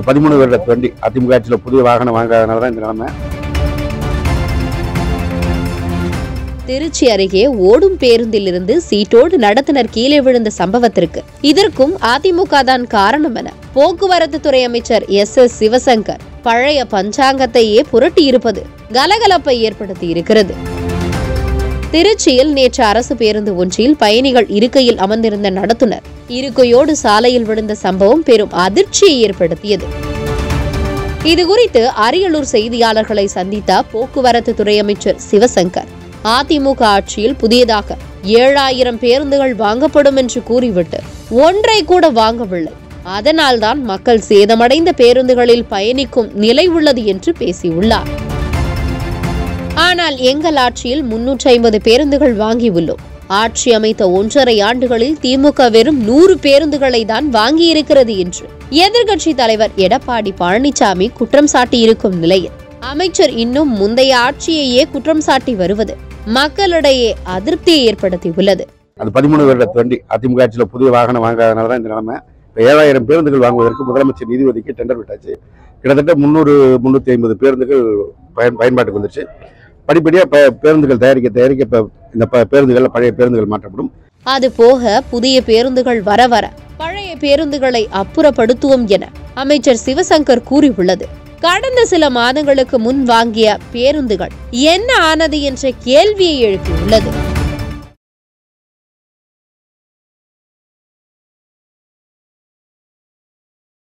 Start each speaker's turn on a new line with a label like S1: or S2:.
S1: அது பதிமூணு வருட வண்டி அதிமுக ஆட்சியில் புதிய வாகனம் வாங்காதனால தான் இந்த நிலைமை
S2: திருச்சி அருகே ஓடும் பேருந்திலிருந்து சீட்டோடு நடத்துனர் கீழே விழுந்த சம்பவத்திற்கு இதற்கும் அதிமுக தான் காரணம் என போக்குவரத்து துறை அமைச்சர் எஸ் எஸ் சிவசங்கர் பழைய பஞ்சாங்கத்தையே புரட்டியிருப்பது கலகலப்பை ஏற்படுத்தி இருக்கிறது திருச்சியில் நேற்று அரசு பேருந்து ஒன்றில் பயணிகள் இருக்கையில் அமர்ந்திருந்த நடத்துனர் இருக்கையோடு சாலையில் விழுந்த சம்பவம் பெரும் அதிர்ச்சியை ஏற்படுத்தியது இதுகுறித்து அரியலூர் செய்தியாளர்களை சந்தித்த போக்குவரத்து துறை அமைச்சர் சிவசங்கர் அதிமுக ஆட்சியில் புதியதாக ஏழாயிரம் பேருந்துகள் வாங்கப்படும் என்று கூறிவிட்டு ஒன்றை கூட வாங்கவில்லை அதனால்தான் மக்கள் சேதமடைந்த பேருந்துகளில் பயணிக்கும் நிலை உள்ளது என்று பேசியுள்ளார் ஆனால் எங்கள் ஆட்சியில் முன்னூற்றி ஐம்பது பேருந்துகள் வாங்கியுள்ளோம் ஆட்சி அமைத்த ஒன்றரை ஆண்டுகளில் திமுக வெறும் நூறு பேருந்துகளை தான் வாங்கியிருக்கிறது என்று எதிர்க்கட்சி தலைவர் எடப்பாடி பழனிசாமி குற்றம் சாட்டியிருக்கும் நிலையில் அமைச்சர் இன்னும் முந்தைய ஆட்சியையே குற்றம் சாட்டி வருவது மக்களிடையே அதிருப்தியை ஏற்படுத்தியுள்ளது
S1: அது பதிமூணு வருட வண்டி அதிமுக ஆட்சியில் புதிய வாகனம் வாங்காதனால தான் இந்த நிலைமை இப்போ ஏழாயிரம் பேருந்துகள் வாங்குவதற்கு முதலமைச்சர் நிதி ஒதுக்கி டெண்டர் விட்டாச்சு கிட்டத்தட்ட முந்நூறு முந்நூற்றி ஐம்பது பேருந்துகள் பயன் பயன்பாட்டுக்கு வந்துருச்சு படிப்படியாக ப பேருந்துகள் தயாரிக்க தயாரிக்க இப்போ இந்த ப பேருந்துகளில் பழைய பேருந்துகள் மாற்றப்படும்
S2: அது போக புதிய பேருந்துகள் வர வர பழைய பேருந்துகளை அப்புறப்படுத்துவோம் என அமைச்சர் சிவசங்கர் கூறியுள்ளது கடந்த சில மாதங்களுக்கு முன் வாங்கிய பேருந்துகள் என்ன ஆனது என்ற கேள்வியை எழுப்பியுள்ளது